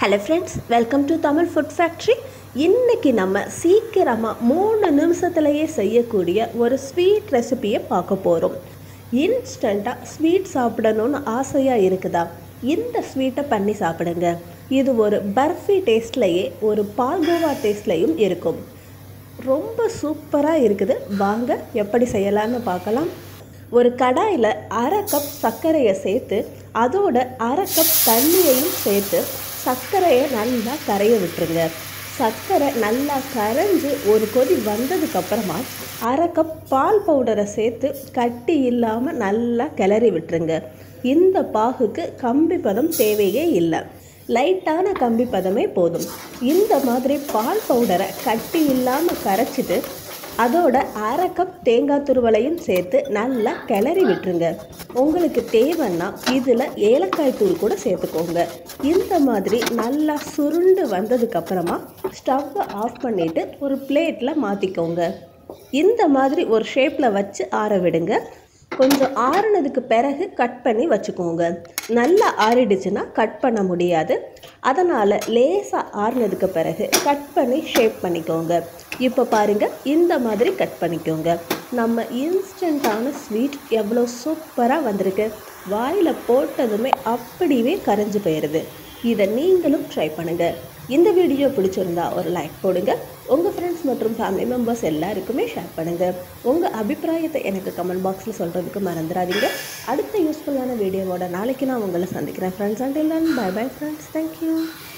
hello friends welcome to Tamil food factory இன்னைக்கு நம்ம சீக்கிரமாக மூணு நிமிஷத்துலையே செய்யக்கூடிய ஒரு ஸ்வீட் ரெசிபியை பார்க்க போகிறோம் இன்ஸ்டண்ட்டாக ஸ்வீட் சாப்பிடணும்னு ஆசையாக இருக்குதா இந்த ஸ்வீட்டை பண்ணி சாப்பிடுங்க இது ஒரு பர்ஃபி டேஸ்ட்லேயே ஒரு பால்கோவா டேஸ்ட்லேயும் இருக்கும் ரொம்ப சூப்பராக இருக்குது வாங்க எப்படி செய்யலாம்னு பார்க்கலாம் ஒரு கடாயில் அரை கப் சர்க்கரையை சேர்த்து அதோட அரை கப் தண்ணியையும் சேர்த்து சர்க்கரையை நல்லா கரைய விட்டுருங்க சர்க்கரை நல்லா கரைஞ்சு ஒரு கொதி வந்ததுக்கப்புறமா அரை கப் பால் பவுடரை சேர்த்து கட்டி இல்லாமல் நல்லா கிளறி விட்டுருங்க இந்த பாகுக்கு கம்பி பதம் தேவையே இல்லை லைட்டான கம்பி பதமே போதும் இந்த மாதிரி பால் பவுடரை கட்டி இல்லாமல் கரைச்சிட்டு அதோட அரை கப் தேங்காய் துருவலையும் சேர்த்து நல்லா கிளறி விட்டுருங்க உங்களுக்கு தேவைன்னா இதில் ஏலக்காய் தூள் கூட சேர்த்துக்கோங்க இந்த மாதிரி நல்லா சுருண்டு வந்ததுக்கப்புறமா ஸ்டவ்வை ஆஃப் பண்ணிவிட்டு ஒரு பிளேட்டில் மாற்றிக்கோங்க இந்த மாதிரி ஒரு ஷேப்பில் வச்சு ஆற விடுங்க கொஞ்சம் ஆறுனதுக்கு பிறகு கட் பண்ணி வச்சுக்கோங்க நல்லா ஆறிடுச்சுன்னா கட் பண்ண முடியாது அதனால் லேசாக ஆறுனதுக்கு பிறகு கட் பண்ணி ஷேப் பண்ணிக்கோங்க இப்போ பாருங்கள் இந்த மாதிரி கட் பண்ணிக்கோங்க நம்ம இன்ஸ்டண்ட்டான ஸ்வீட் எவ்வளோ சூப்பராக வந்திருக்கு வாயில் போட்டதுமே அப்படியே கரைஞ்சு போயிடுது இதை நீங்களும் ட்ரை பண்ணுங்கள் இந்த வீடியோ பிடிச்சிருந்தா ஒரு லைக் போடுங்க உங்கள் ஃப்ரெண்ட்ஸ் மற்றும் ஃபேமிலி மெம்பர்ஸ் எல்லாருக்குமே ஷேர் பண்ணுங்கள் உங்கள் அபிப்பிராயத்தை எனக்கு கமெண்ட் பாக்ஸில் சொல்கிறதுக்கு மறந்துடாதீங்க அடுத்த யூஸ்ஃபுல்லான வீடியோவோட நாளைக்கு நான் உங்களை சந்திக்கிறேன் ஃப்ரெண்ட்ஸ் அண்ட் எல்லாம் பை பை ஃப்ரெண்ட்ஸ் தேங்க்யூ